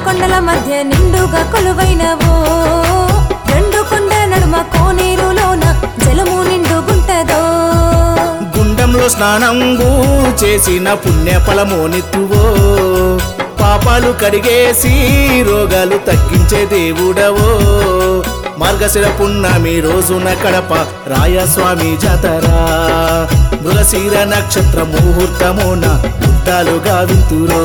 కొండల మధ్య నిండుగా కొలువైనవో రెండు కొండల నడుమ కోనేరులోన జలము నిండుగుంటదో గుండంలో స్నానంబు చేసిన పుణ్య ఫలమోనిత్తువో పాపాలు కడిగేసి రోగాలు తగ్గించే దేవుడవో మార్గశిర పున్నమి రోజున కడప రాయస్వామి జాతర మృగశీర నక్షత్ర ముహూర్తమున యుద్ధాలుగా వింతురో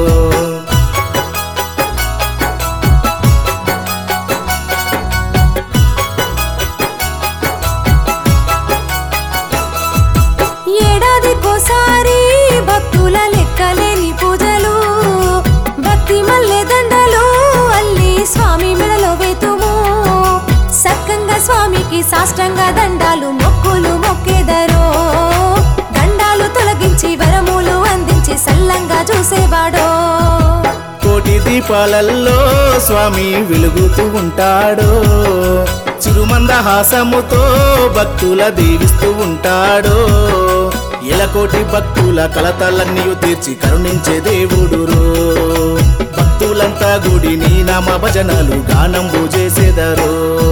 ఏడాదికోసారి భక్తుల లెక్కలేని పూజలు భక్తి మల్లె దండలు అల్లి స్వామి మెడలో వేతుము సక్కంగా స్వామికి సాష్టంగ దండాలు మొక్కులు మొక్కేదరో దండాలు తొలగించి వరములు అందించి సల్లంగా చూసేవాడో కోటి దీపాలల్లో స్వామి వెలుగుతూ ఉంటాడు చిరుమందహాసముతో భక్తుల దీవిస్తూ ఉంటాడు ఎలకోటి భక్తుల కలతలన్నీ తీర్చి కరుణించే దేవుడు భక్తులంతా గుడి నీ నామ భజనలు గానంబు చేసేదరు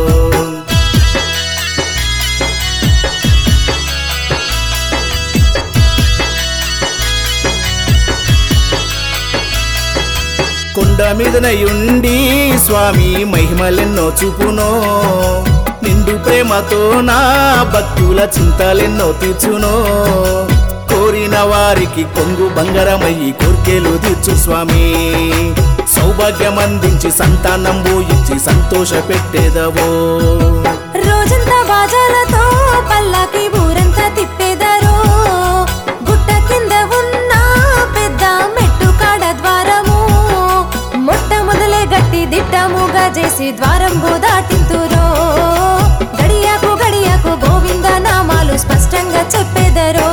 కొండ మీదనయుండి స్వామి మహిమలెన్నో చూపునో నిండు ప్రేమతో నా భక్తుల చింతలెన్నో తీర్చునో కోరిన వారికి కొంగు బంగారమయ్యి కోర్కెలు తీర్చు స్వామి సౌభాగ్యం అందించి సంతానంబు ఇచ్చి సంతోష పెట్టేదవో రోజంతా బాజాలతో పల్లాకి ఊరంతా తిప్పేదరో గుట్ట కింద ఉన్న పెద్ద మెట్టు కాడ ద్వారము మొట్టమొదలే గట్టి దిట్టముగా చేసి ద్వారంబు దాటింతురో గడియాకు గడియాకు గోవింద నామాలు స్పష్టంగా చెప్పేదరో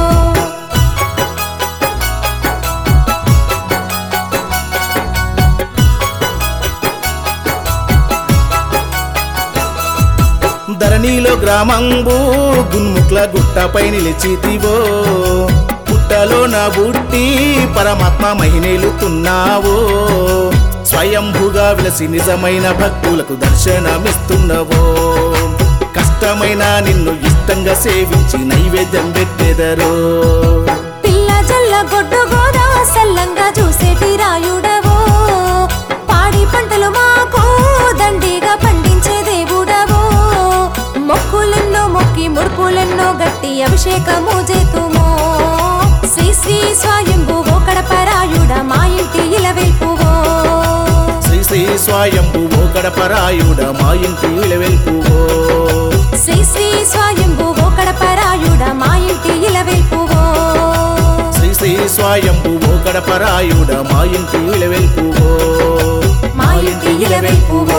ధరణిలో గ్రామంబు గున్ముక్ల గుట్టపై నిలిచితివో పుట్టలో నా బుట్టి పరమాత్మ మహినేలుతున్నావో స్వయంభుగా విలసి నిజమైన భక్తులకు దర్శనమిస్తున్నవో కష్టమైన నిన్ను ఇష్టంగా సేవించి నైవేద్యం పెట్టెదరో పిల్ల జల్ల గొడ్డు గోదా సల్లంగా చూసేటి రాయుడవో పాడి పంటలు మాకు దండిగా పండించే దేవుడవో మొక్కులెన్నో మొక్కి ముడుపులెన్నో గట్టి అభిషేకము చేతుమో శ్రీ శ్రీ స్వయంభు ఓ కడపరాయుడ మా ఇంటి ఇలవెల్పువో శ్రీ శ్రీ స్వయంభువో గడపరాయుడ మా ఇంటి వెల్పువో శ్రీ శ్రీ స్వయంభు ఓ కడపరాయుడ మా ఇంటి ఇలవెల్పువో శ్రీ శ్రీ స్వయంభువో గడపరాయుడ మా ఇంటి వెల్పువో మా ఇంటి ఇలవెల్పువో